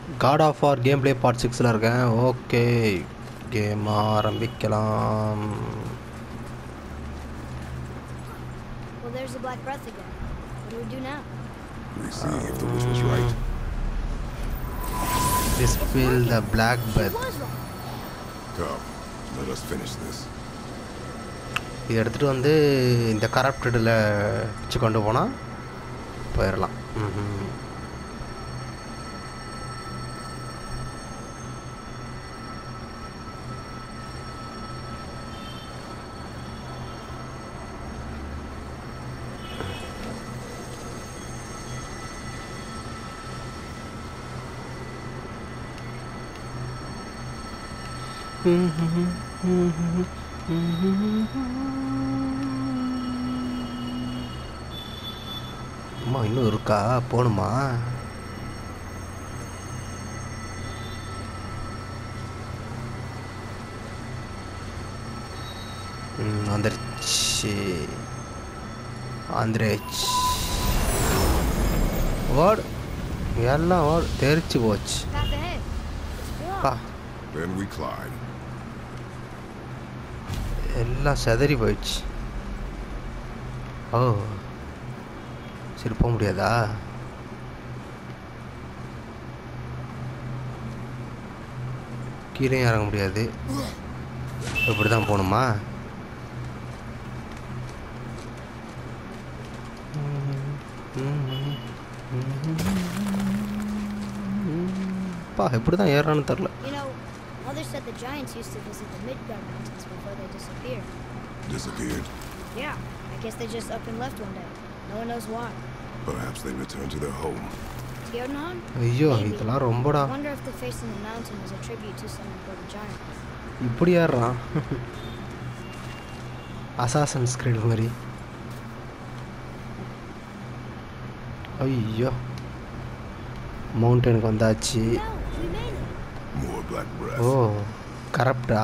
God of War game play part சிக்ஸில் இருக்கேன் okay game ஆரம்பிக்கலாம் Well, there's the Black Breath again. What do we do now? We see if the witch was right. Dispel the black She Beth was wrong. Come, let us finish this. இது எடுத்துகிட்டு வந்து இந்த கரப்டடில் வச்சு கொண்டு போனால் போயிடலாம் ம்ஹும். அம்மா இன்னும் இருக்கா போகணுமா ம், வந்துருச்சு வந்துருச்சு ஓடு எல்லாம் ஓடு தெரிச்சு போச்சு Path ahead. It's பா blocked. Then we climb. எல்லாம் செதறி போயிடுச்சு ஓ சரி போக முடியாதா கீழே இறங்க முடியாது இப்படி தான் போகணுமா பா எப்படி தான் ஏறான்னு தெரில You know, Mother said the giants used to visit the Midgard Mountains before they disappeared. Disappeared. Yeah, I guess they just up and left one day. No one knows why. Perhaps they returned to their home. Tiernan? ஐயோ Maybe. இதெல்லாம் ரொம்படா I wonder if the face in the mountain was a tribute to some important giant. இப்படி ஏறுறான் Assassin's ஸ்கிரீட் மாதிரி ஐயோ மவுண்டனுக்கு வந்தாச்சு No, we made it. More black breath. ஓ கரெக்டா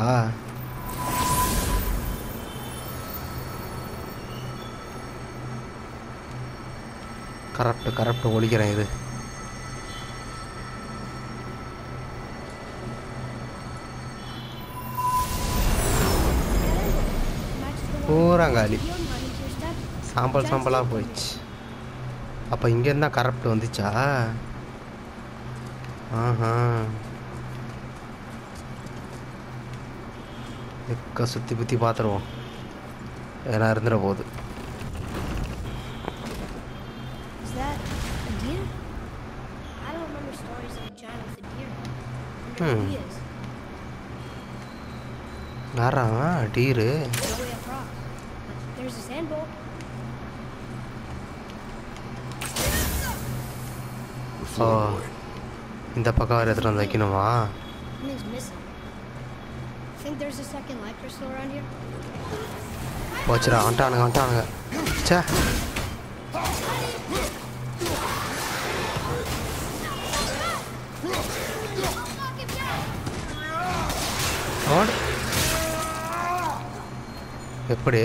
correct correct ஒழிக்கிறேன் இது பூராங்காலி சாம்பல் சாம்பலாக போயிடுச்சு அப்போ இங்கேருந்து தான் கரப்ட் வந்துச்சா ஆஹா எக்க சுற்றி புற்றி பார்த்துருவோம் ஏன்னா இருந்துட போகுது Is that a deer? I don't remember stories of a giant with a deer. I wonder who he is. யாரா டீரு No way across. But there's a sandbolt. The floor Oh. boy. இந்த பக்கம் வேறு எடுத்துகிட்டு வந்து வைக்கணுமா Something's missing. Think there's a second light crystal around here? போச்சுடா வந்துட்டானுங்க வந்துட்டானுங்க சே ஓடு. எப்படி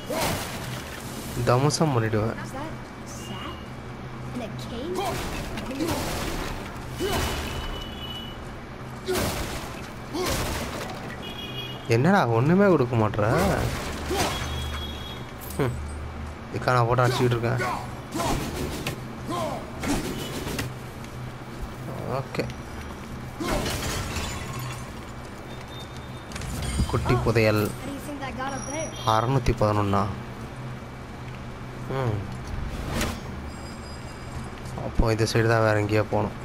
தமுசம் பண்ணிடுவேன் Is that sap? In a cave? என்னடா ஒன்றுமே கொடுக்க மாட்ற ம் இதுக்கா நான் போட்டு அடிச்சுக்கிட்டு இருக்கேன் ஓகே குட்டி புதையல் How do you think that got up there? அறநூற்றி பதினொன்னா ம் அப்போ இந்த சைடு தான் வேற எங்கேயோ போகணும்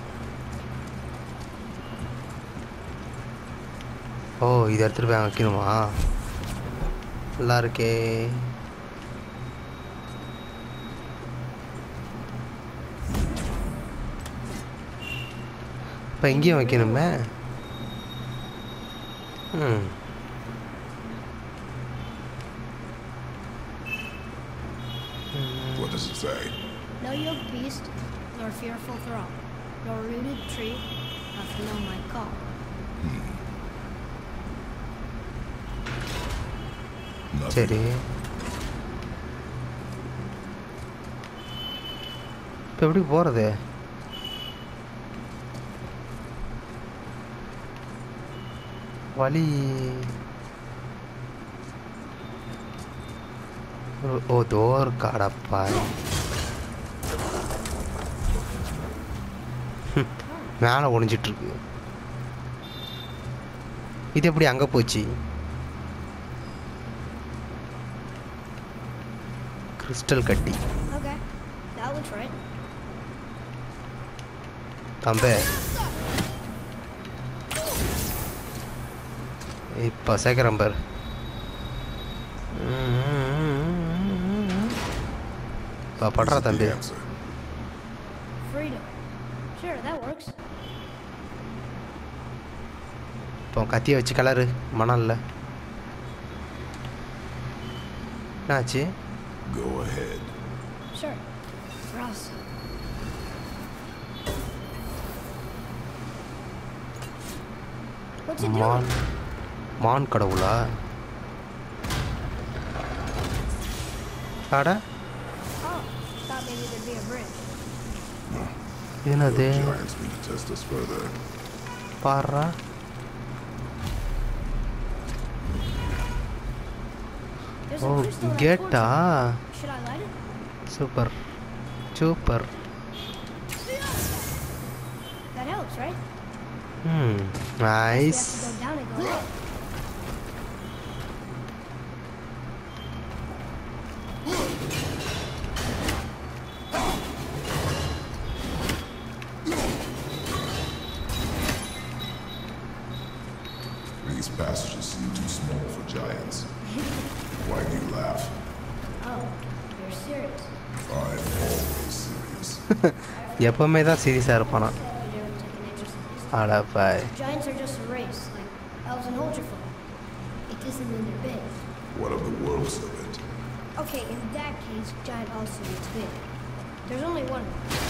ஓ இதை எடுத்துகிட்டு போய் அங்கே வைக்கணுமா நல்லா இருக்கே இப்போ எங்கேயும் வைக்கணுமே ம் What does it say? No yoked beast, nor fearful thrall, nor rooted tree, hath known my call. Nothing. சரி இப்போ எப்படி போகிறது வழி ஓ- ஓ தோர் காடப்பா மேலே ஒளிஞ்சிட்ருக்கு இது எப்படி அங்கே போச்சு கிறிஸ்டல் கட்டி Okay, that looks right. தம்பே இப்போ சேர்க்குறேன் பாரு இப்போ படுறா This is the தம்பி answer. Freedom. Sure, that works. இப்போ கத்தியை வச்சு கலரு மணல்ல என்னாச்சு Go ahead. Sure. For us. What's it மான் doing? மான் கடவுளா அட Oh, thought maybe there'd be a bridge. என்னது Giants need to test us further. பாடுறா There's oh a crystal that கேட்டா torch. Should I light it? Super super That helps, right? Hmm We nice have to go down and go up. These passages seem too small for giants. Why do you laugh? Oh, you're serious. I'm always serious. எப்பவுமே தான் சீரியஸாக இருப்பானா You don't take an interest in this. அடப்பாய் Giants are just a race, like elves and Ultrafolk. It isn't in their big. What of the world serpent? Okay, in that case, giant also gets big. There's only one.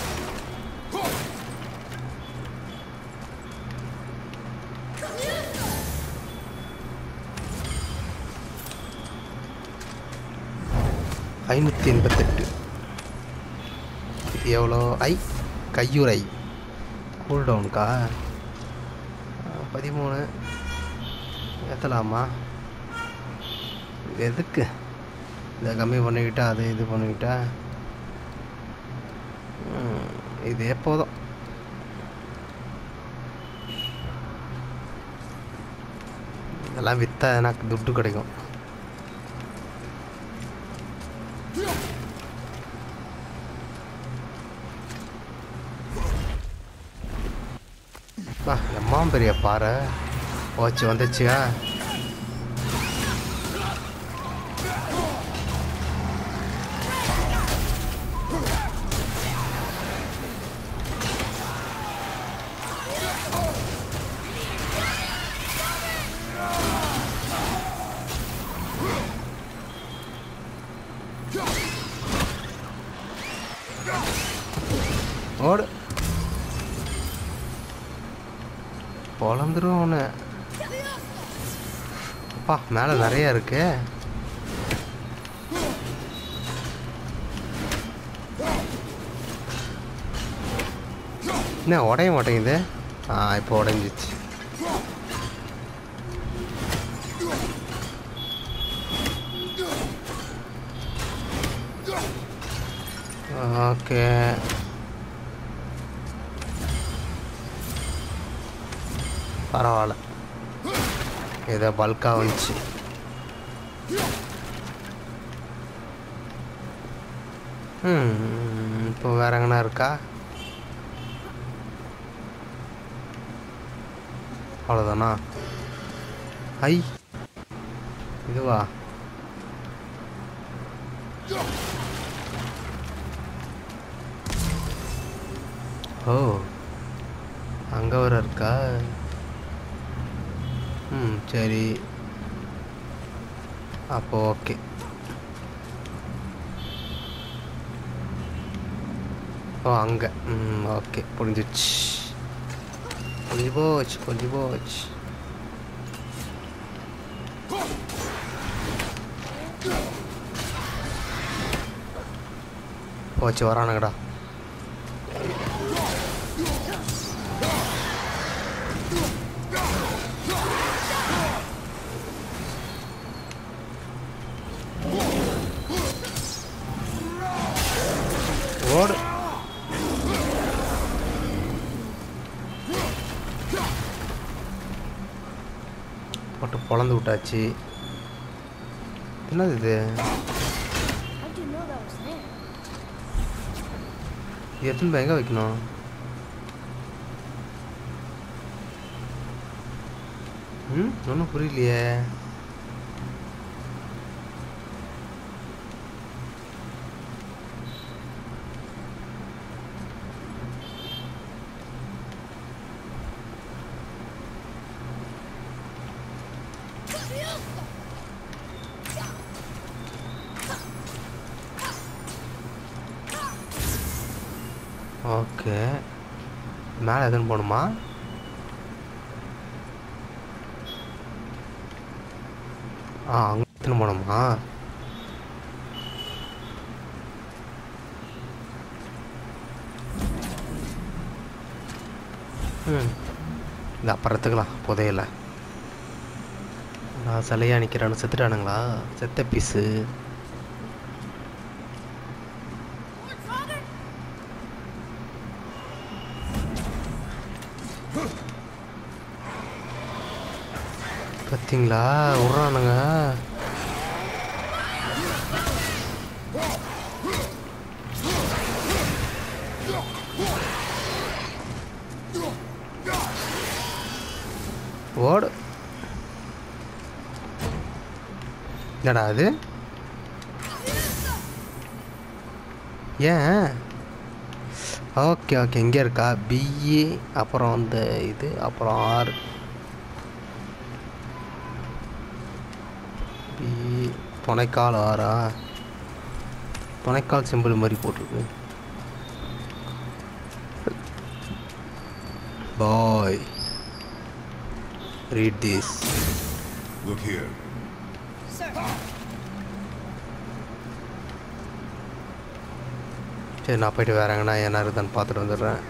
ஐநூற்றி எண்பத்தெட்டு எவ்வளோ ஐ கையுறை cool டவுனுக்கா பதிமூணு ஏற்றலாமா எதுக்கு இதை கம்மி பண்ணிக்கிட்டா அதை இது பண்ணிக்கிட்டா ம், இதே போதும் இதெல்லாம் விற்றா எனக்கு துட்டு கிடைக்கும் அப்பா, எம்மா பெரிய பாறை போச்சு வந்துச்சுயா ஓடு பொழந்துரும் அவனு அப்பா மேலே நிறைய இருக்கு என்ன உடைய மாட்டேங்குது ஆ இப்போ உடஞ்சிச்சு ஓகே பரவாயில்ல ஏதோ பல்காக வந்துச்சு ம் இப்போ வேற எங்கனா இருக்கா அவ்வளோதானா ஐ இதுவா ஓ அங்கே வர இருக்கா ம் சரி அப்போ ஓகே ஓ அங்கே ம் ஓகே புரிஞ்சிச்சு புரிஞ்சு போச்சு புரிஞ்சு போச்சு போச்சு வரானுங்கடா போட்டு பொழந்து விட்டாச்சு என்னது இது How'd you know that was there? இது எத்தனை போய் எங்கே வைக்கணும் ம் ஒன்றும் புரியலையே ஓகே மேலே எதுன்னு போகணுமா ஆ அங்கே எத்தனை போகணுமா ம் இந்த அப்புறம் எடுத்துக்கலாம் புதையல நான் சிலையா நிற்கிறானு செத்துட்டானுங்களா செத்த பீஸு பார்த்தீங்களா விட்றானுங்க ஓடு என்னடா அது ஏன் ஓகே ஓகே எங்கே இருக்கா பிஇ அப்புறம் அந்த இது அப்புறம் ஆர் பி துணைக்கால் ஆறா துணைக்கால் சிம்பிள் மாதிரி போட்டிருக்கு boy read this Look here. Sir. சரி நான் போயிட்டு வேற எங்கன்னா என்ன இருக்குதான்னு பார்த்துட்டு வந்துடுறேன்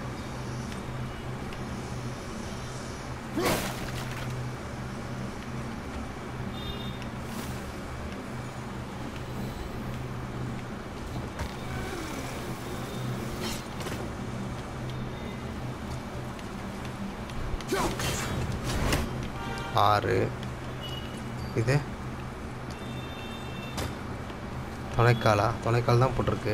ஆறு இது துணைக்காலா துணைக்கால் தான் போட்டிருக்கு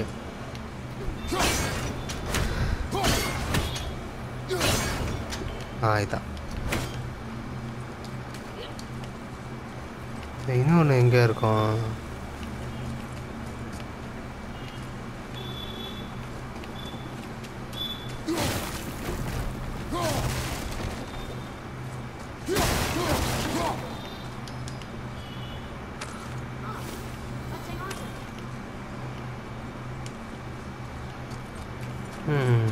ஆ இதான் இன்னொன்று எங்கே இருக்கும் ம்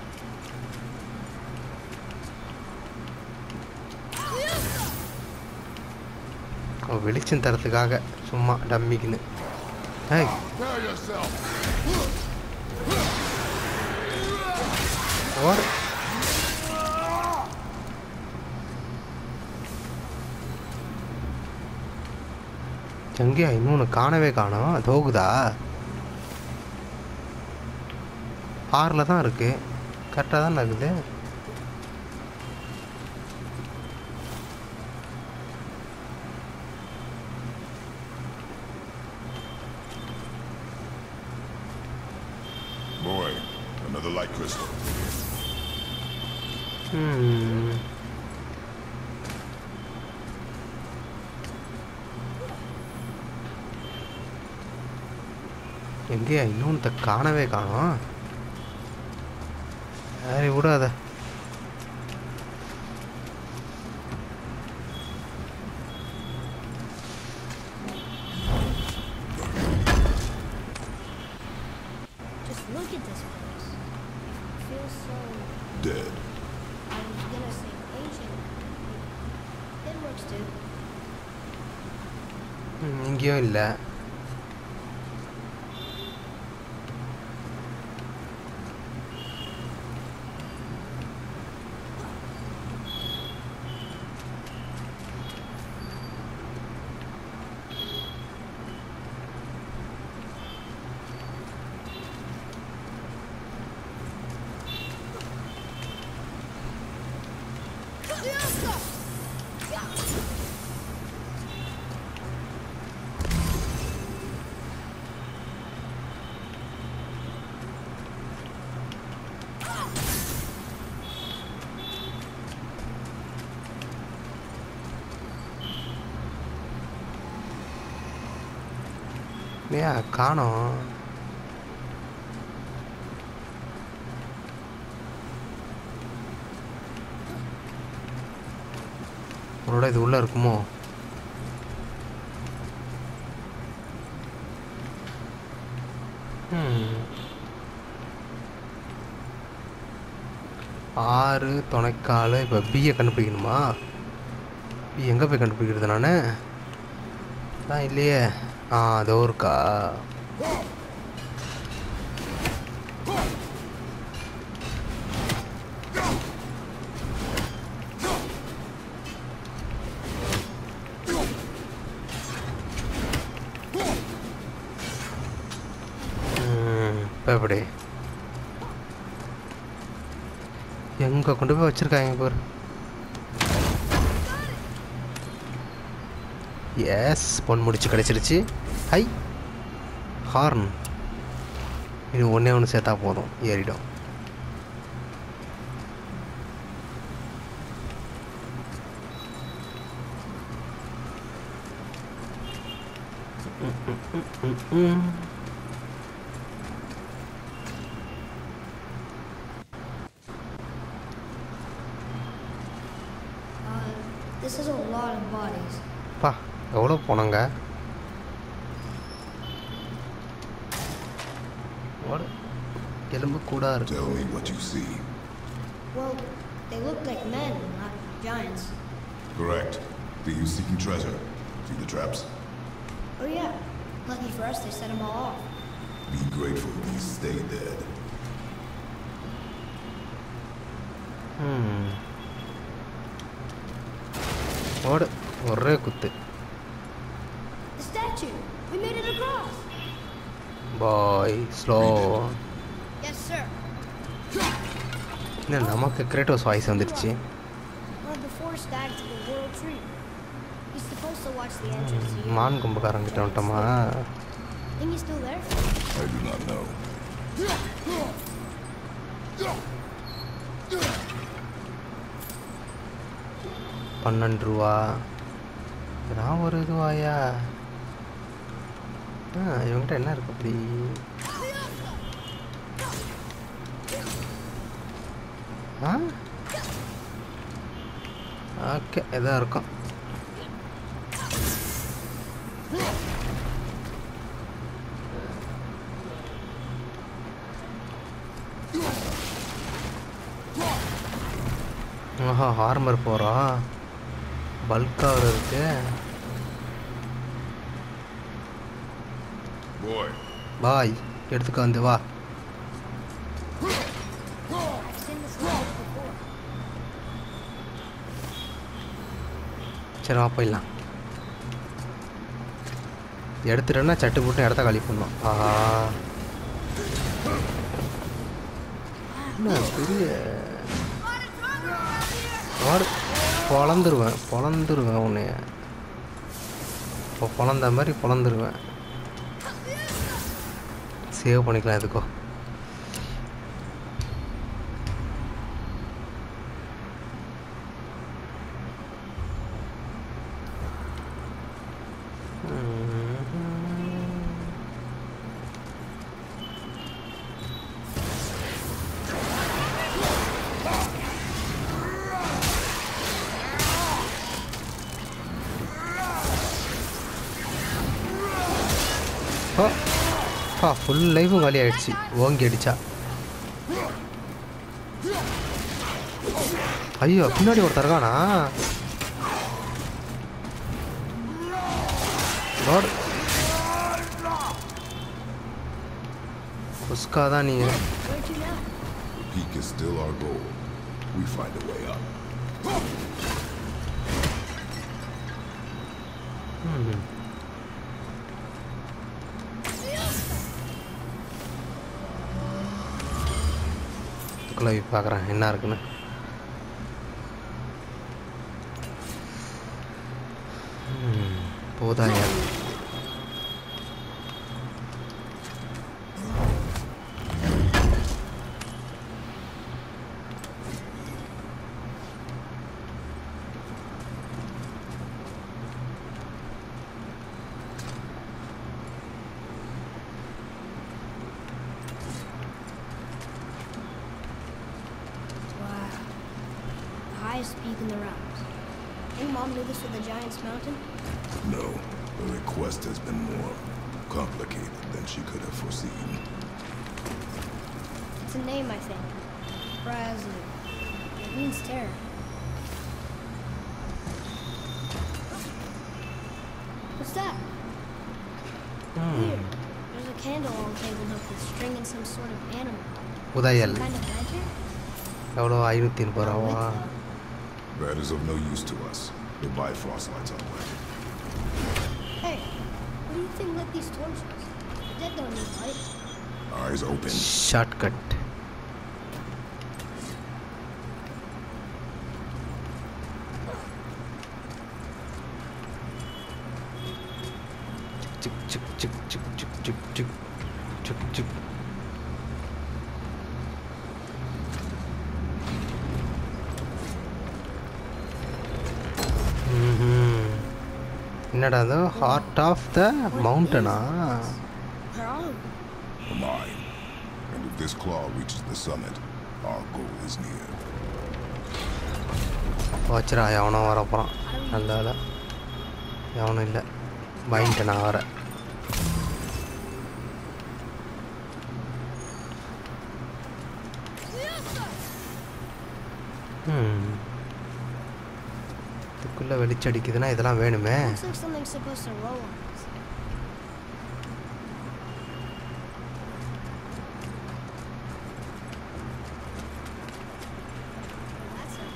ஓ, வெளிச்சம் தரத்துக்காக சும்மா டம்மிக்குன்னு ஏய் Prepare yourself. ஓடு எங்கேயா இன்னொன்று காணவே காணோம் தோகுதா ஆறில் தான் இருக்கு கரெக்டாக தான் இருக்குது Boy, another light crystal. ம் எங்கேயா இன்னொன்று காணவே காணோம் சரி விடாத Just look at this place. It feels so. Dead. I was gonna say ancient. It works too. ம், இங்கேயும் இல்லை ஏன் காணோம் ஒருவேளை இது உள்ள இருக்குமோ ம். ஆறு துணைக்கால் இப்போ பியை கண்டுபிடிக்கணுமா பி எங்கே போய் கண்டுபிடிக்கிறது நான் தான் இல்லையே ஆ அதோ இருக்கா ம், இப்போ எப்படி எங்கே கொண்டு போய் வச்சுருக்காங்க பாரு எஸ் பொன் முடிச்சு கிடச்சிருச்சு ஹை ஹார்ன் இன்னும் ஒன்றே ஒன்று சேர்த்தா போதும் ஏறிடும் ம், ம், ம், ம், ம். Uh, this is a lot of bodies. பா எவ்வளோ போனோங்க ஓடு எலும்பு கூட இருக்கு Tell me what you see. Well, they look like men, not giants. Correct. Do you seeking treasure? See the traps? Oh yeah. Lucky for us, they set them all off. Be grateful these stay dead. ம். ஓடு ஒரே குத்து The statue! We made it across! Boy slow Yes, sir. இல்லை நமக்கு Kratos voice வந்துடுச்சு Well, before Stag to the World Tree. He's supposed to watch the entrance here. மான் கும்பக்காரங்கிட்ட வந்துட்டோமா Think he's still there? I do not know. பன்னெண்டு ரூபா நான் ஒரு இதுவாயா ஆ இவங்ககிட்ட என்ன இருக்கு அப்படி ஆ ஓகே எதா இருக்கும் ஆஹா ஹார்மர் போகிறோம் பல்காக இருக்கு Boy, பாய் எடுத்துக்க வந்து வா I've seen this level before. சரி வா போயிடலாம் எடுத்துட்டோன்னா சட்டு போட்டு இடத்த காலி பண்ணோம் ஆஹா என்ன பெரிய வாடு பொழந்துருவேன் பொழந்துருவேன் உன்னைய இப்போ பொழந்த மாதிரி பொழந்துருவேன் சேவ் பண்ணிக்கலாம் எதுக்கோ ஆ பா ஃபுல் லைஃபும் காலி ஆயிடுச்சு ஓங்கி அடிச்சா ஐயோ பின்னாடி ஒருத்தர் இருக்கானா லார்ட் குஸ்கா தான் நீ Where'd you now? the peak is still our goal. We find a way up. குழவி பார்க்குறேன் என்ன இருக்குன்னு ம், போதாயா lies speak in the realms. Think Mom knew this was the Giant's Mountain? No, the request has been more complicated than she could have foreseen. It's a name, I think. Brazu. It means terror. What's that? Weird. There's a candle on the table hook with string and some sort of animal. புதையல் Kind of magic? எவ்வளோ ஐநூற்றி முப்பது ரூபாவா That is of no use to us. The Bifrost lights our way. Hey, what do you think lit these torches? The dead don't need light. Eyes open. Shortcut சிக் சிக் சிக் சிக் சிக் சிக் சிக் சிக் சிக் ம்ஹும். என்னடா அது ஹார்ட் ஆஃப் த மவுண்டனா Where are we? A mine. And if this claw reaches the summit, our goal is near. வச்சுரா எவனோ வர போகிறான் நல்ல வேலை எவனும் இல்லை பயந்துட்டு நான் வரேன் ம் இதுக்குள்ளே வெளிச்சடிக்குதுன்னா இதெல்லாம் வேணுமே Looks like something's supposed to roll on us. Oh, that's it.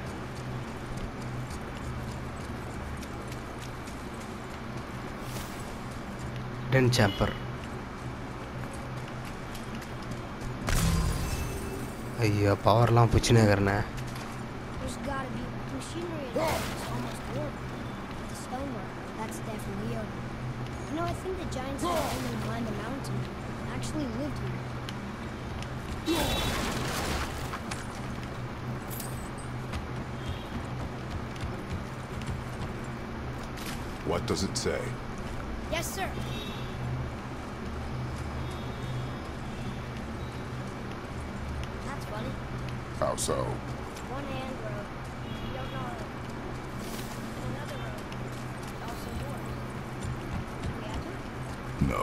Ten chamber ஐயோ பவர்லாம் பிச்சுனே இருக்கிறனே There's gotta be machinery in there. It's almost warm. The stonework, that's definitely Yoda. You know, I think the giants that only climbed the mountain actually lived here. What does it say? Yes, sir. That's funny. How so? One hand road. You don't know it. And another road. It's also yours. We have to? No.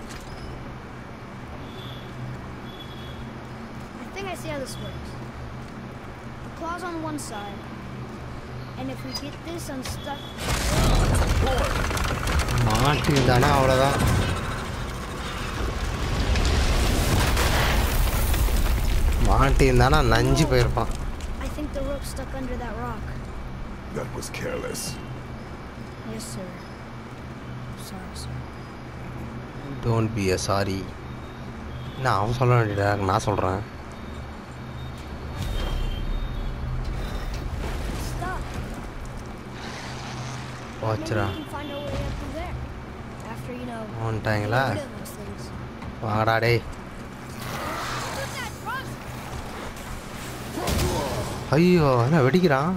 I think I see how this works. The claw's on one side. And if we get this unstuck, மாட்டிருந்தானா அவ்வளோதான் மாட்டிருந்தானா நஞ்சு போயிருப்பான் I think the rope's stuck under that rock. That was careless. Yes, sir. Sorry, sir. Don't be a sorry நான் அவன் சொல்ல வேண்டியதா நான் சொல்கிறேன் It's stuck. Maybe வாச்சுரா we can find our way up through there. After, you know, வந்துட்டாங்களா get rid of those things. வாடா டேய் ஐயோ என்ன வெடிக்கிறான்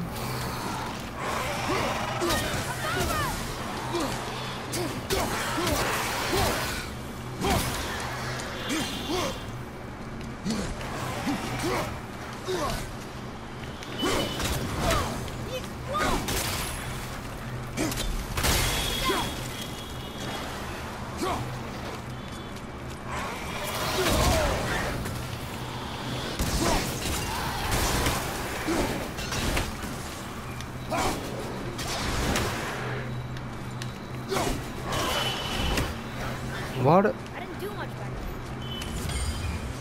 வாடு I didn't do much back then.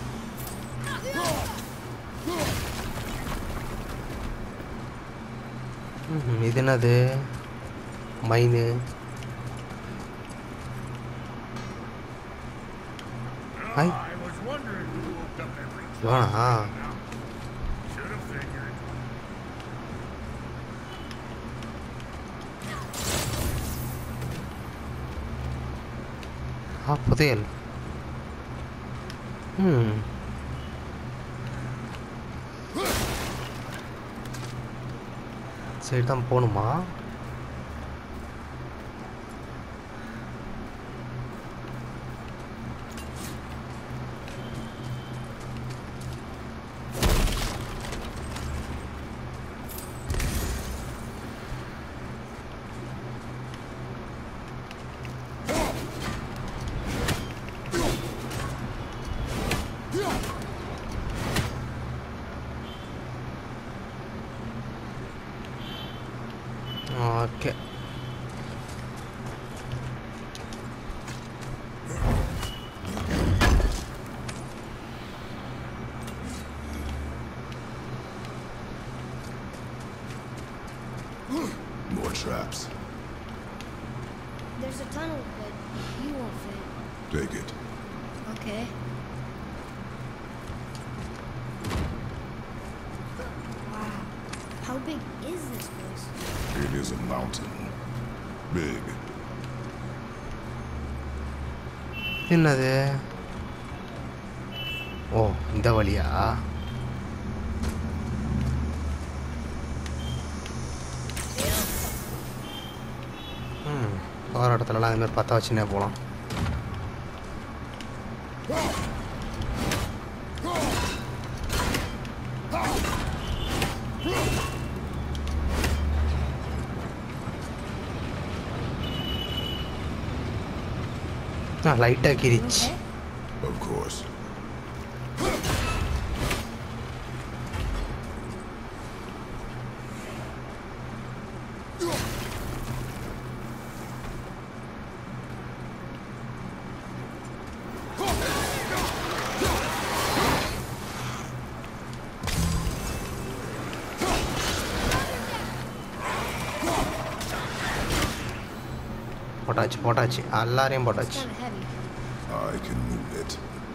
ம்ஹும், இது என்னது மைனு hi I was wondering who hooked up every இவனா Should have figured. ஆ புதையல் ம் சரி தான் போகணுமா okay More traps. There's a tunnel, but you won't fit. Take it. Okay. Wow. How big is this place? It is a mountain. Big. என்னது ஓ இந்த வழியா ம் போகிற இடத்துலலாம் அதுமாதிரி பற்ற வச்சுனே போகலாம் ஆ லைட்டாக கிரிச்சு Of course. போட்டாச்சு போட்டாச்சு எல்லாரையும் It's போட்டாச்சு kind of heavy. I can move it.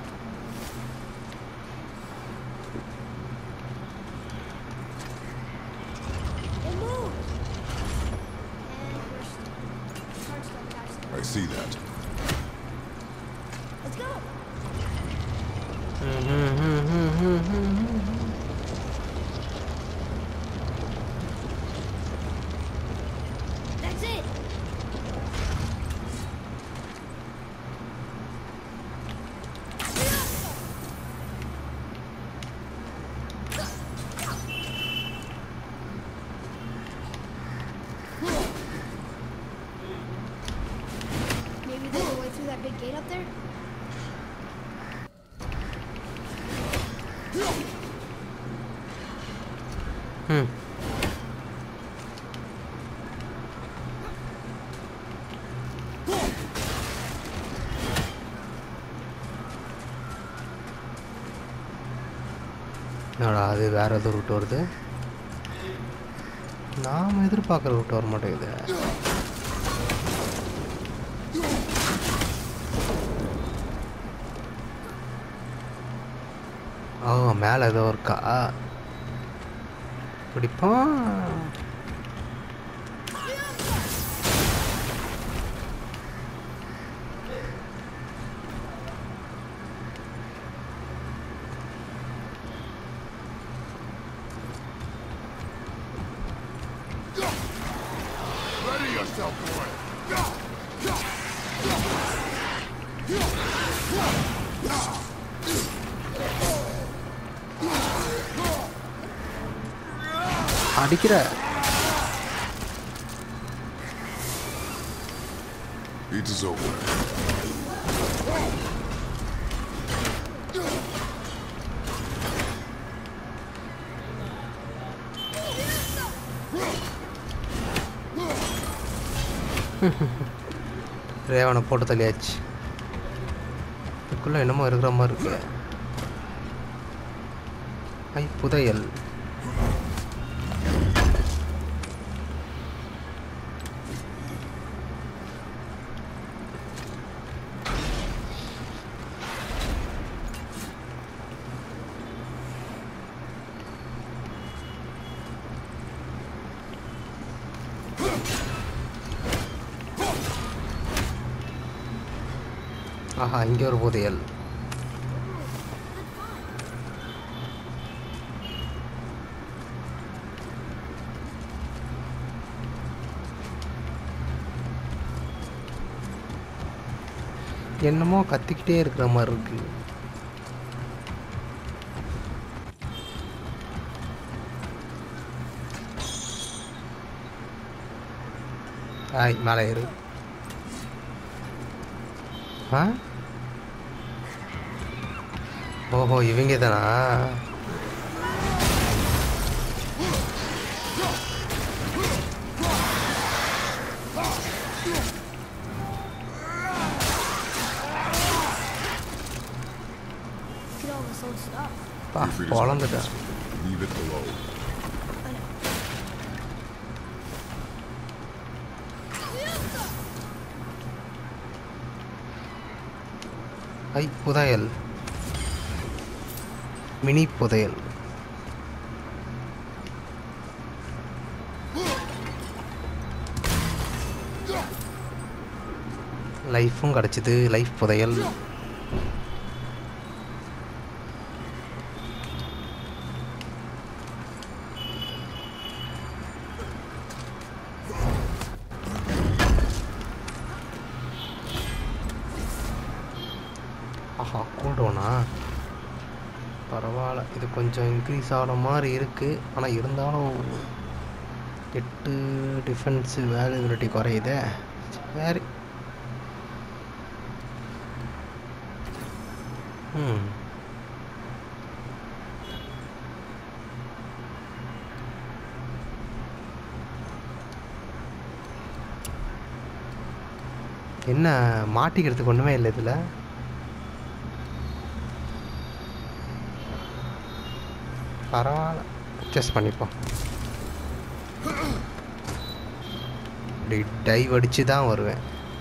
It moved! And we're stuck. Hard stuck, hard stuck. I see that. Let's go! That's it! Maybe there's a way through that big gate up there? ம் என்னடா அது வேற ஏதோ root வருது நாம் எதிர்பார்க்குற root வர மாட்டேங்குது ஓ மேலே ஏதோ இருக்கா பிடிப்போம் Ready yourself, boy. அடிக்கிற It is over. ரேவனை போட்டு தள்ளியாச்சு இதுக்குள்ளே என்னமோ இருக்கிற மாதிரி இருக்கு ஐ புதையல் ஆஹா இங்கே ஒரு புதையல் என்னமோ கத்திக்கிட்டே இருக்கிற மாதிரி இருக்கு ஆய் மேலே ஏறு ஆ ஓஹோ இவங்க தானா Concrete is பொழந்துட்டேன் Leave it below. I know. ஐ புதையல் மினி புதையல் லைஃப்பும் கிடச்சிது லைஃப் புதையல் ஆஹா கூடோனா பரவாயில்ல இது கொஞ்சம் இன்க்ரீஸ் ஆகிற மாதிரி இருக்குது ஆனால் இருந்தாலும் எட்டு டிஃபென்ஸு வேல்யூபிலிட்டி குறையுதே சரி ம் என்ன மாட்டிக்கிறதுக்கு ஒன்றுமே இல்லை இதில் பரவாயில்ல அட்ஜஸ்ட் பண்ணிப்போம் இப்படி டைவ் அடித்து தான் வருவேன்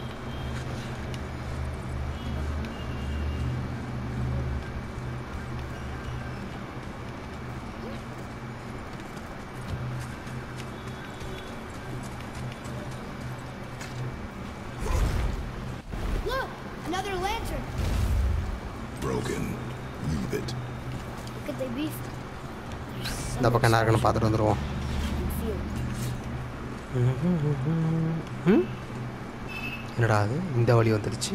Look! Another lantern! Broken. Leave it. Could they be? இந்த பக்கம் என்ன இருக்குன்னு பார்த்துட்டு வந்துடுவோம் Feel. ம்? என்னடா அது இந்த வழி வந்துடுச்சு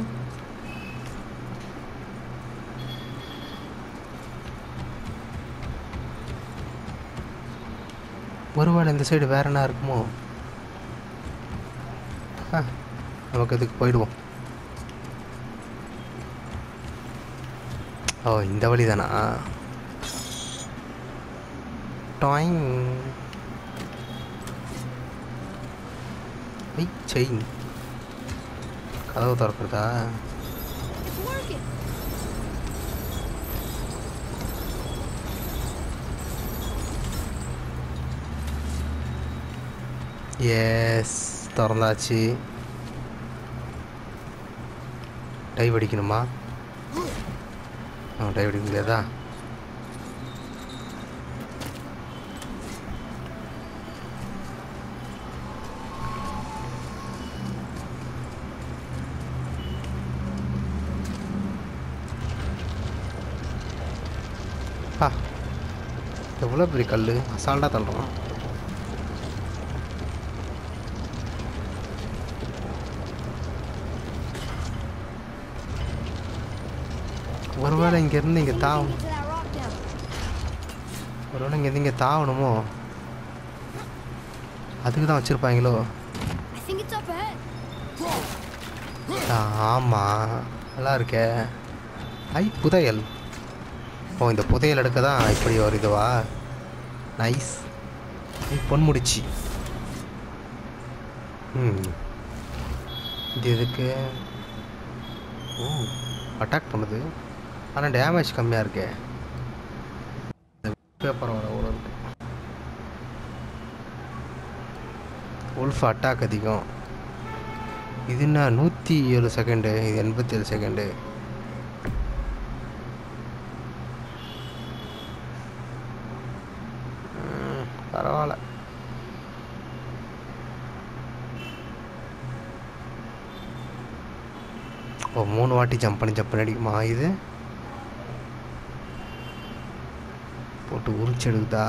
ஒருவேளை இந்த சைடு வேற என்ன இருக்குமோ ஆ, நமக்கு இதுக்கு போயிடுவோம் ஓ இந்த வழி தானா டாயிங் ஐ செயின் கதவு திறக்கிறதா It's working! எஸ் திறந்தாச்சு டைவ் அடிக்கணுமா ஆ டைவ் அடிக்க முடியாதா ஆ எவ்வளோ பெரிய கல் அசால்ட்டாக தள்ளுறோம் ஒருவேளை இங்கேருந்து இங்கே Somebody தாவும் get to that rock now. ஒருவேளை இங்கேருந்து இங்கே தாவணுமோ அதுக்கு தான் வச்சுருப்பாங்களோ I think it's up ahead. ஆமாம் நல்லா இருக்கே ஐ புதையல் ஓ இந்த புதையல் எடுக்க தான் இப்படி ஒரு இதுவா நைஸ் ஐ பொன்முடிச்சு ம் இது எதுக்கு ஓ அட்டாக் பண்ணுது ஆனால் டேமேஜ் கம்மியாக இருக்கே பேப்பர் வர ஒரு இருக்கு உல்ஃப் அட்டாக் அதிகம் இது என்ன நூற்றி ஏழு செகண்டு இது எண்பத்தி ஏழு செகண்டு ம், பரவாயில்ல ஓ மூணு வாட்டி ஜம்ப் பண்ணி ஜம்ப் பண்ணி அடிக்குமா இது போட்டு உரிச்சு எடுக்குதா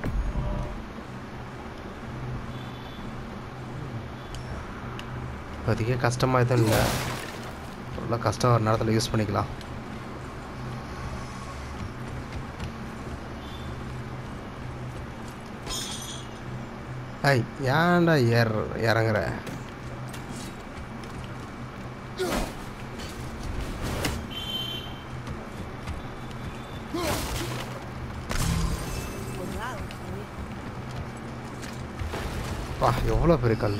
இப்போதைக்கு கஷ்டமாக எதுவும் இல்லை ரொம்ப கஷ்டம் ஒரு நேரத்தில் யூஸ் பண்ணிக்கலாம் ஐய் ஏன்டா ஏற இறங்குற வா எவ்வளோ பெரிய கல்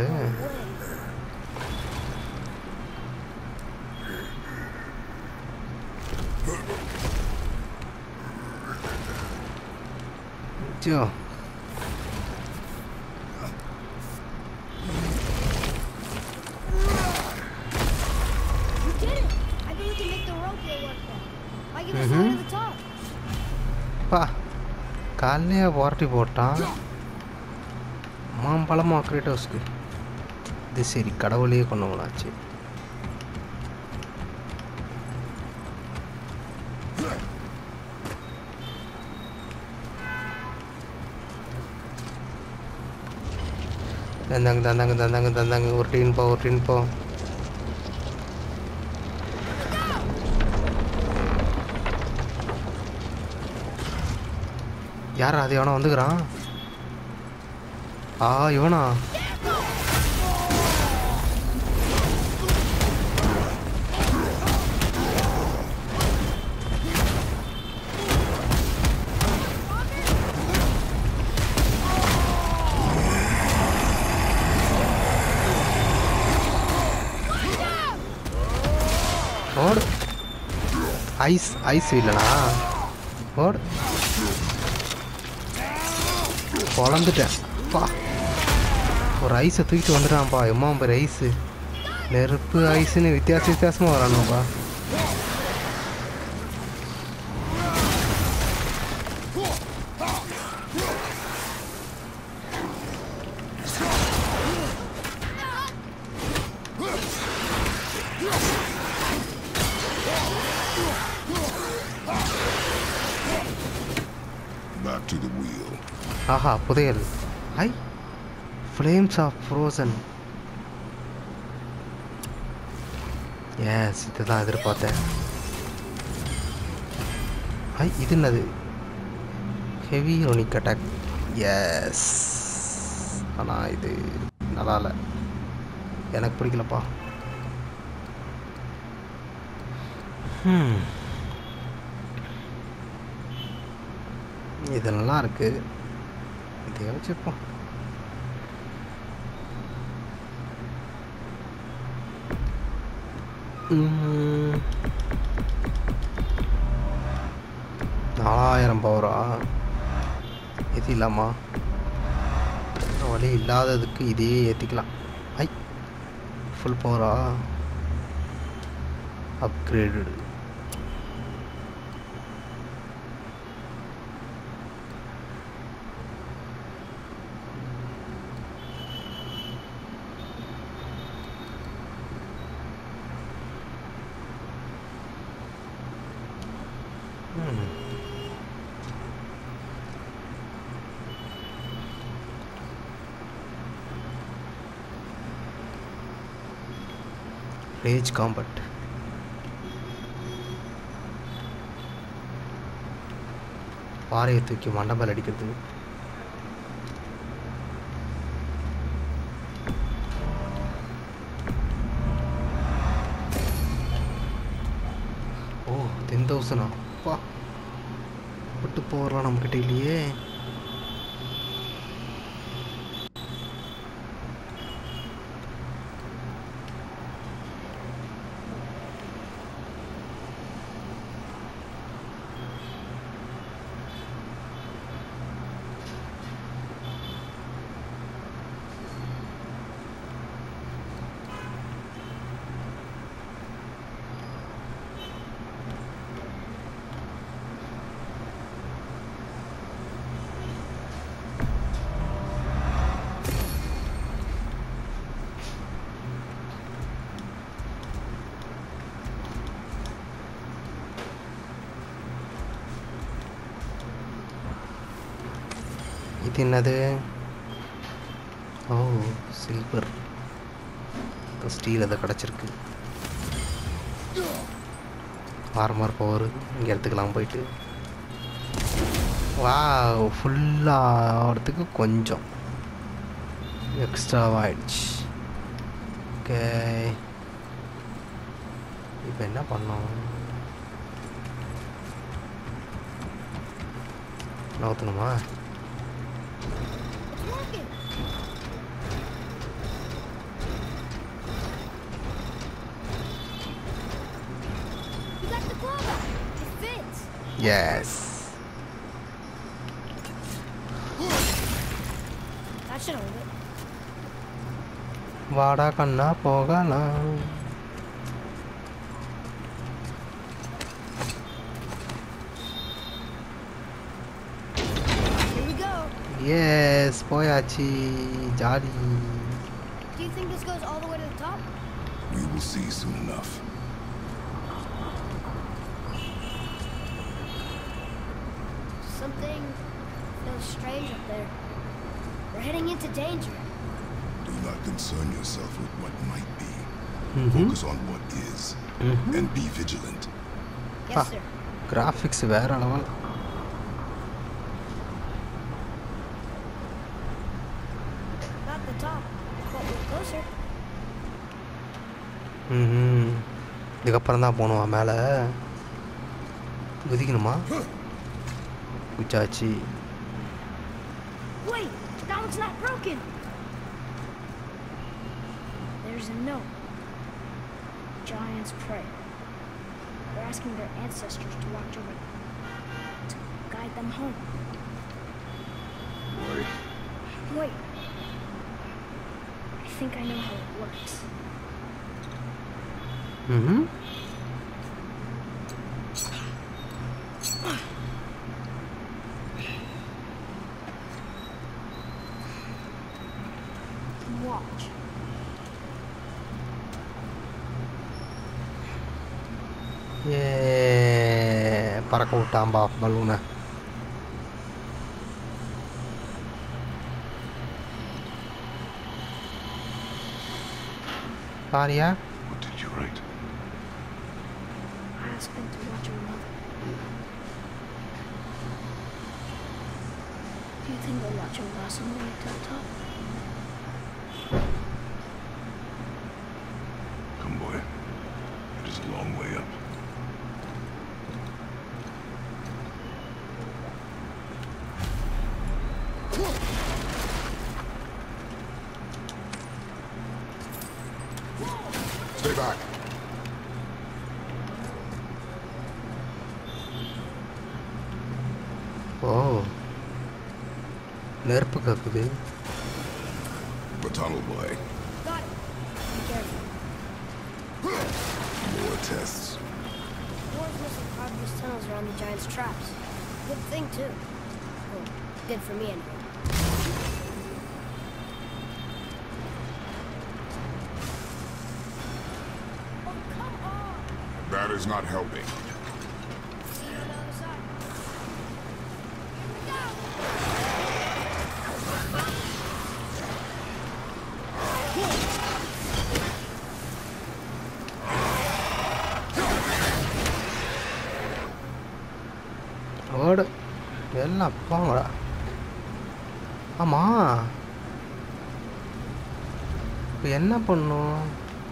ஜோ You did it! I bet we can make the rope here work then. Why give us Mhm. mm to the top? பா காலையே புரட்டி போட்டான் மாம்பழமா கிரேட்டோஸ்க்கு இது சரி கடவுளையே கொண்டவங்களாச்சு தந்தாங்க தந்தாங்க தந்தாங்க தந்தாங்க ஒரு டீன் போ ஒரு டீன் போ யாரா அது எவனா வந்துக்கிறான் ஆ இவனா ஓடு ஐஸ் ஐஸ் இல்லைனா ஓடு பொழந்துட்டேன் பா ஒரு ஐஸை தூக்கிட்டு வந்துட்டான்ப்பா எம்மா பேர் ஐஸு நெருப்பு ஐஸுன்னு வித்தியாச வித்தியாசமாக வரானுப்பா Back to the wheel. ஆஹா புதையல் ஐ ஃப்ளேம்ஸ் ஆஃப் ஃப்ரோசன் எஸ் இதுதான் எதிர்பார்த்தேன் ஐ இது என்னது ஹெவி ரோனிக் அட்டாக் எஸ் ஆனால் இது நல்லா இல்லை எனக்கு பிடிக்கலப்பா Hmm. இது நல்லா இருக்கு இதை வச்சுப்போம் ம். நாலாயிரம் பவரா இது இல்லாமா வழி இல்லாததுக்கு இதையே ஏற்றிக்கலாம் ஐ ஃபுல் பவரா அப்கிரேடு ரேஜ் காம்பட் பாறையை தூக்கி மண்டபல் அடிக்கிறது ஓ டென் தௌசண்டா அப்பா விட்டு போகலாம் நம்மக்கிட்ட இல்லையே இது என்னது ஓ சில்வர் ஸ்டீல் அதை கிடச்சிருக்கு ஆர்மர் பவர் இங்கே எடுத்துக்கலாம் போயிட்டு வா ஃபுல்லாக ஆகிறதுக்கு கொஞ்சம் எக்ஸ்ட்ராவாகிடுச்சு ஓகே இப்போ என்ன பண்ணோம் நவுத்தணுமா It's working! You got the glove out. It fits. Yes That should hold it. வாடா கண்ணா போகலாம் Here we go. எஸ் போயாச்சு jolly Do you think this goes all the way to the top? We will see soon enough. Something feels strange up there. We're heading into danger. Do not concern yourself with what might be. ம் Focus on what is. Mhm. And be vigilant. Yes, Ah. sir. Graphics வேற level Not the top, but we're closer. ம் இதுக்கப்புறம் தான் போகணுமா மேலே குதிக்கணுமா குச்சாச்சு Wait, that one's not broken. There's a note. Giants pray. They're asking their ancestors to watch over them, to guide them home. Boy, Wait. I think I know how it works. ம் Watch. ஏ பறக்க விட்டாம்பா பலூனை பாரியா what did you write? I asked them to watch over mother. Do you think they'll watch over us on the way to the top? Come, boy. It is a long way up. Stay back. ஓ நெருப்பு கக்குது The tunnel, boy. Got it. Be careful. More tests. Wars must have carved these tunnels around the giant's traps. Good thing, too. Well, good for me, anyway. Oh, come on! That is not helping. See you on the other side. Here we go! ஓடு எல்லாம் போங்கடா ஆமாம் இப்போ என்ன பண்ணும்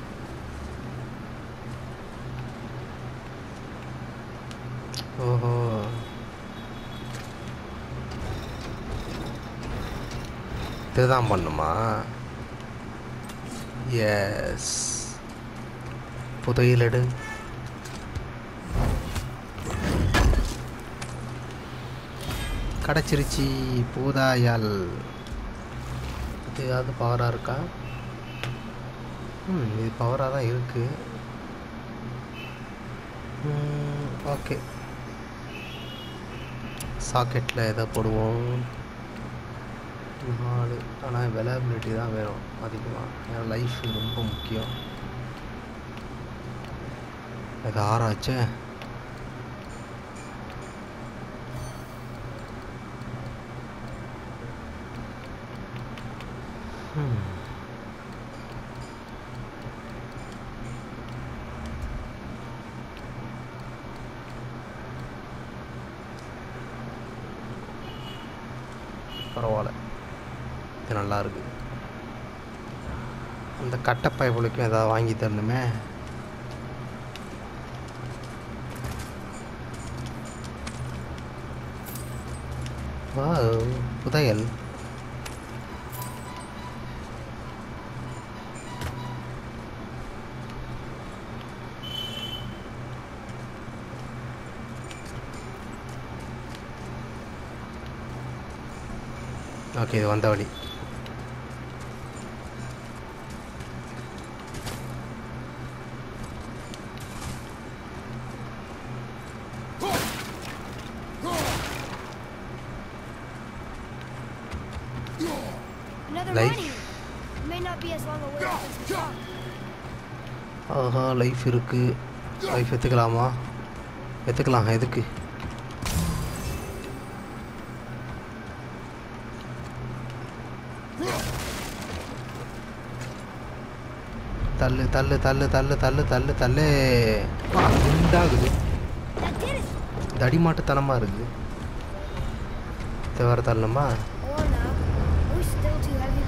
ஓஹோ இதுதான் பண்ணுமா எஸ் புதையல் எடு கிடச்சிருச்சு பூதாயால் இது ஏதாவது பவராக இருக்கா ம் இது பவராக தான் இருக்கு ஓகே சாக்கெட்டில் எதை போடுவோம் நாலு ஆனால் வெலபிலிட்டி தான் வேணும் அதிகமாக ஏன்னா லைஃப் ரொம்ப முக்கியம் இது ஆறாச்சே ம் பரவாயில்ல இது நல்லா இருக்கு அந்த கட்டப்பயப்புகளுக்கும் ஏதாவது வாங்கி தரணுமே வாவ், புதையல் ஓகே இது வந்த வழி Another Life. mining rig. It may not be as long a way off as we thought. ஆஹா லைஃப் இருக்கு லைஃப் எடுத்துக்கலாமா எடுத்துக்கலாம் எதுக்கு தள்ளு தள்ளு தள்ளு தள்ளு தள்ளு தள்ளு தள்ளு ஆ, குண்டாகுது That did it. தடிமாட்டுத்தனமாக இருக்குது தேவர தள்ளணுமா Or not. Are we still too heavy?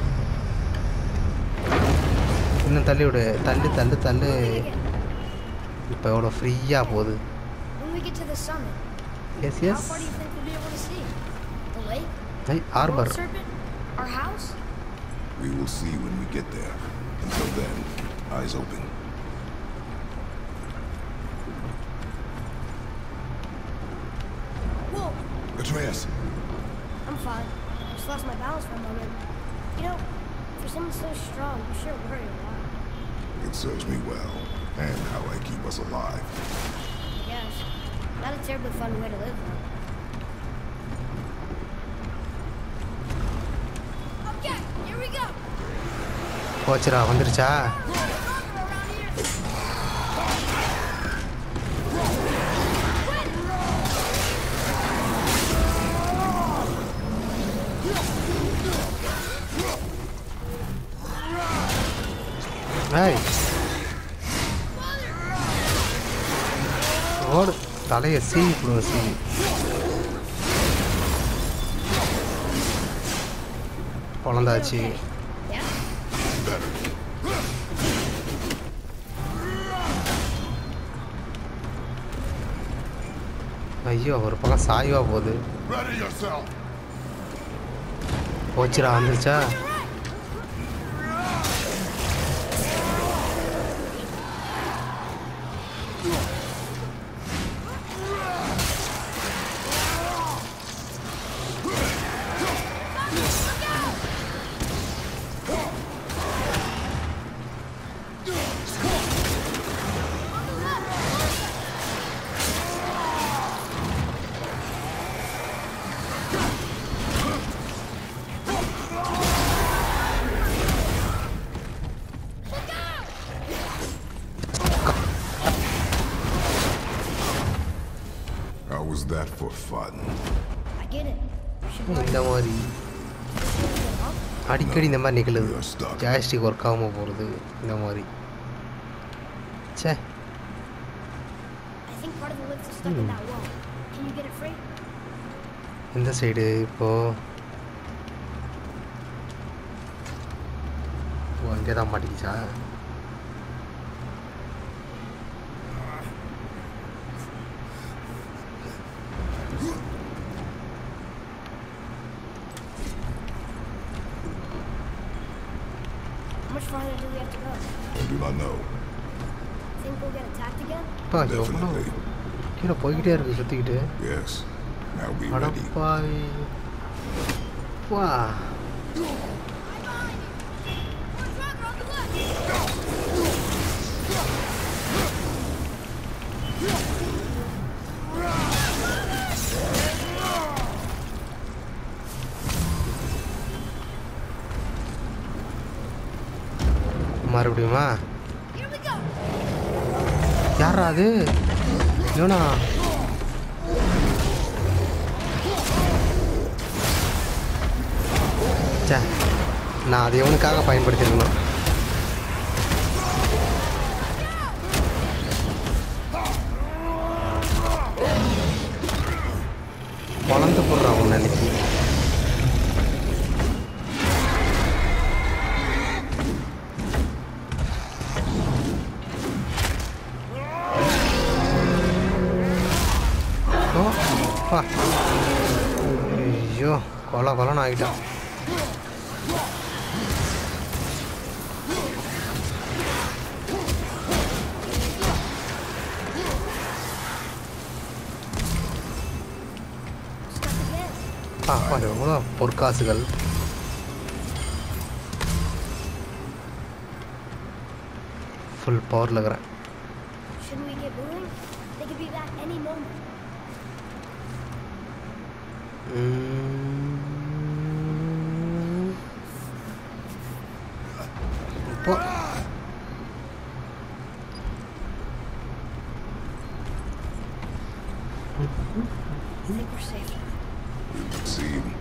இன்னும் தள்ளி விடு தள்ளு தள்ளு தள்ளு Moving again. இப்போ எவ்வளோ ஃப்ரீயாக போகுது When we get to the summit, yes how yes far do you think we'll be able to see? The lake? ஐ The ஆர்பர் world serpent? Our house? We will see when we get there. Until then, eyes open. Whoa! Atreus! I'm fine. I just lost my balance for a moment. You know, for someone so strong, you sure worry a lot. It serves me well, and how I keep us alive. I guess. Not a terribly fun way to live, though. Okay, here we go. போச்சுடா வந்துருச்சா Around here. ஏய் ஓடு தலையை சீவி போடுங்க சீவி குழந்தாச்சு Yeah? ஐயோ ஒரு பக்கம் சாய்வா போகுது Ready yourself! போச்சுடா வந்துருச்சா How was that for fun? I get it. Should worry. இந்த மாதிரி அடிக்கடி இந்த மாதிரி நிகழுது ஜாய்ஸ்டிக் ஒர்க் ஆகாமல் போகிறது இந்த மாதிரி ச்சே I think part of the lift is stuck in that wall. Can you get it free? இந்த சைடு இப்போது ஓ இங்கே தான் மாட்டிக்கிச்சா How much farther do we have to go? I do not know. Think we'll get attacked again? அப்பா எவ்வளோ Definitely. கீழே போய்கிட்டே இருக்கு சுற்றிக்கிட்டு Yes. Now be ready. அடப்பாவி வா மறுபடியுமா Here we go. யாரா அது யோனா ச்சே நான் அது எவனுக்காக பயன்படுத்திருக்கணும் வளர்ந்து போடுறான் உன்னை அன்னைக்கு ஓ பா ஐயோ கொலை கொலன்னு ஆகிட்டான் Stuck again. ஆ அது எவ்வளோ பொற்காசுகள் ஃபுல் பவரில் இருக்கிறேன் Shouldn't we get moving? They could be back any moment. உம். போ I think we're safe now. It would seem.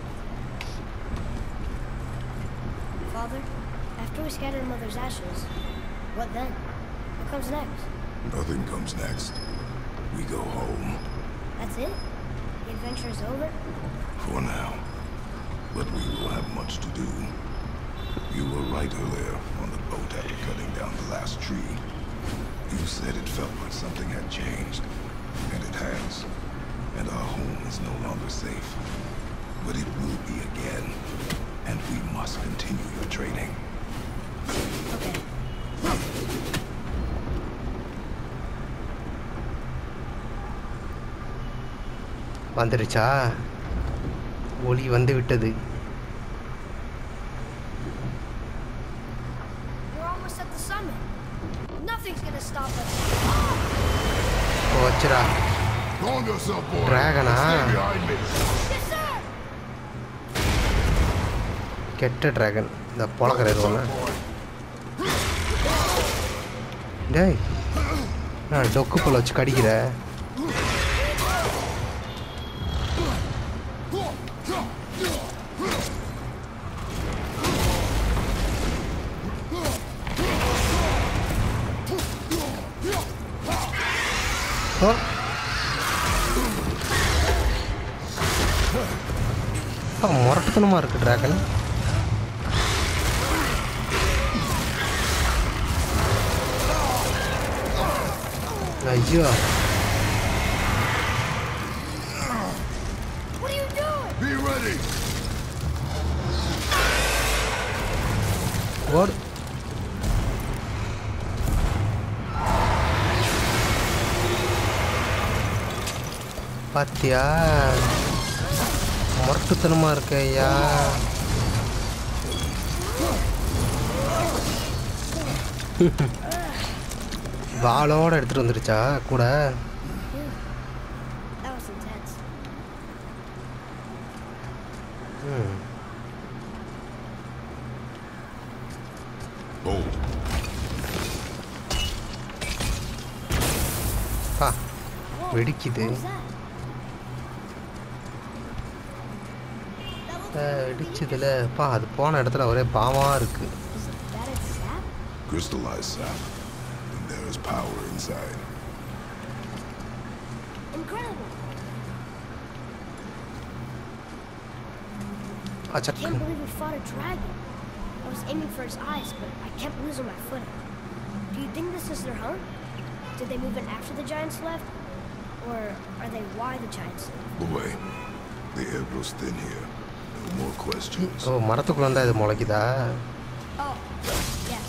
Father, after we scatter Mother's ashes, what then? What comes next? Nothing comes next. We go home. That's it? The adventure is over? For now. But we will have much to do. You were right earlier on the boat after cutting down the last tree. You said it felt like something had changed. And it has. And our home is no longer safe. But it will be again. And we must continue your training. Okay. வந்துடுச்சா ஒளி வந்து விட்டது We're almost at the summit. Nothing's gonna stop us. போச்சுடா Calm yourself, boy. Dragon, ah. Stay behind me. Yes, sir! கெட்ட dragon இந்த பொழக்கிறது ஒன்று Boy. டேய் நான் டொக்கு போல வச்சு கடிக்கிற ஓ ஆ, முரட்டுத்தனமா இருக்கு டிராகன் ஐயோ What are you doing? Be ready. ஓடு பாத்தியா முரட்டுத்தனமா இருக்க ஐயா வாளோட எடுத்துட்டு வந்துருச்சா கூட That was intense. ம் Hold. பா Whoa, வெடிக்குது What was that? That looked ah, like வெடிச்சதுல பா அது போன இடத்துல ஒரே பாவமா இருக்கு Is that its sap? Crystallized sap. And there is power inside. Incredible. I அச்சக் can't believe we fought a dragon. I was aiming for its eyes, but I kept losing my footing. Do you think this is their home? Did they move in after the giants left? Or are they why the giants left? Boy, the air grows thin here. No more questions. ஓ மரத்துக்குள்ள இருந்தா இது முளைக்குதா Oh, yes.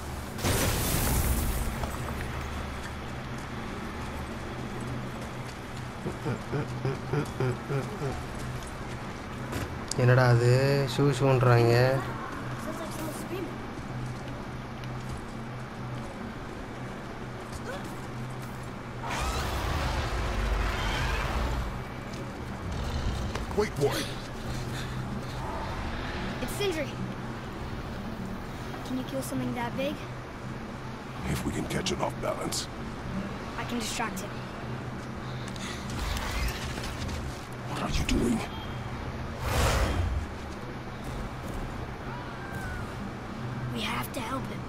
என்னடா அது ஷூ ஷூன்றாங்க Sounds like someone's screaming. Wait, boy. It's Sindri. Can you kill something that big? If we can catch it off balance. I can distract him. What are you doing? We have to help him.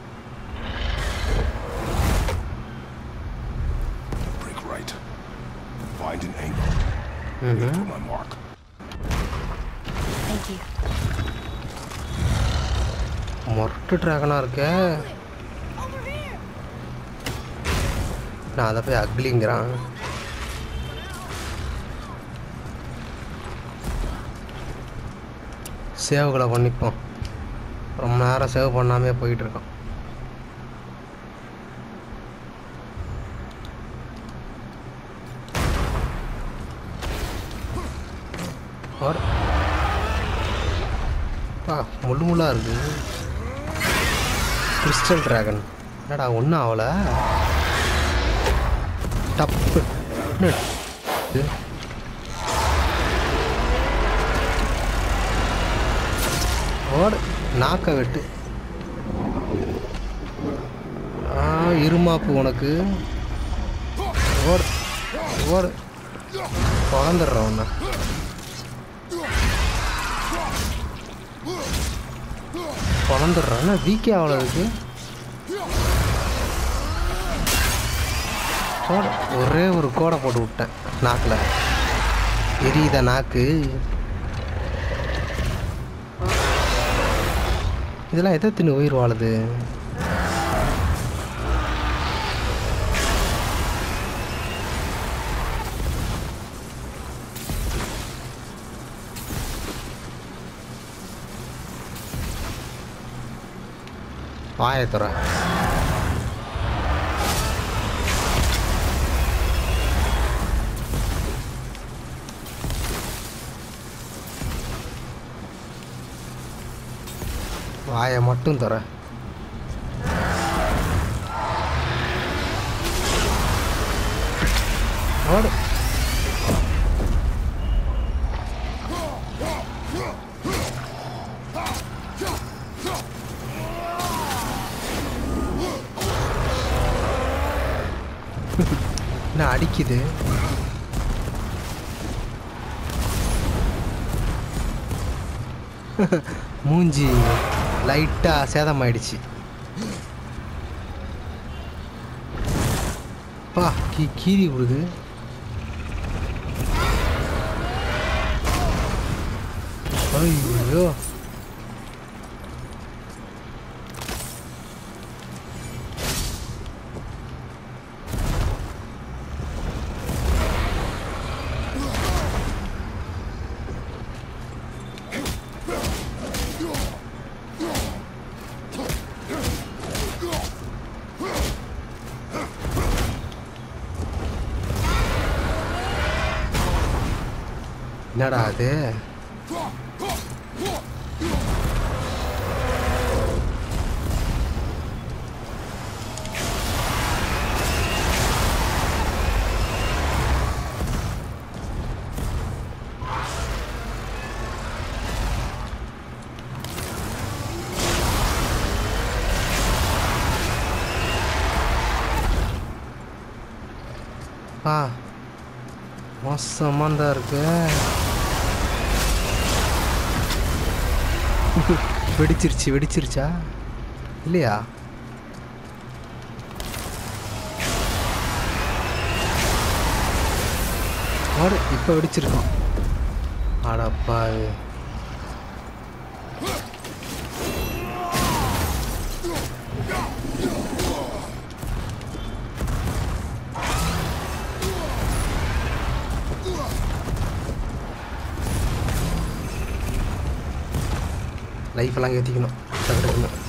Break right. Find an angle. Wait for my mark. Thank you. மொரட்டு ட்ராகனாக இருக்க Over here! நான் அதை போய் அக்லிங்கிறான் சேவ்களை பண்ணிப்போம் ரொம்ப நேரம் save பண்ணாமே போயிட்டு இருக்கோம் ஒரு பா முள்ளு முள்ளாக இருக்கு கிறிஸ்டல் டிராகன் என்னடா ஒன்றும் ஆகல டப்பு என்ன இது? ஓடு நாக்க வெட்டு இருமாப்பு உனக்கு ஓடு ஓடு குழந்துடுறோம் உன்னை குழந்துடுறோம் என்ன வீக்கே அவ்வளோ இருக்கு கோடை ஒரே ஒரு கோடை போட்டு விட்டேன் நாக்கில் எரியுதா நாக்கு இதெல்லாம் எதை தின்னு உயிர் வாழுது வாயை துற வாயை மட்டும் துற ஓடு என்ன அடிக்குது மூஞ்சி லைட்டாக சேதமாயிடுச்சு பா கீ கீறி விடுது ஐயோ என்னடா அது ஆ மோசமாக தான் இருக்கு வெடிச்சிருச்சு வெடிச்சிருச்சா இல்லையா ஓடு இப்போ வெடிச்சிருக்கோம் அடப்பா லைஃப் எல்லாம் ஏற்றிக்கணும்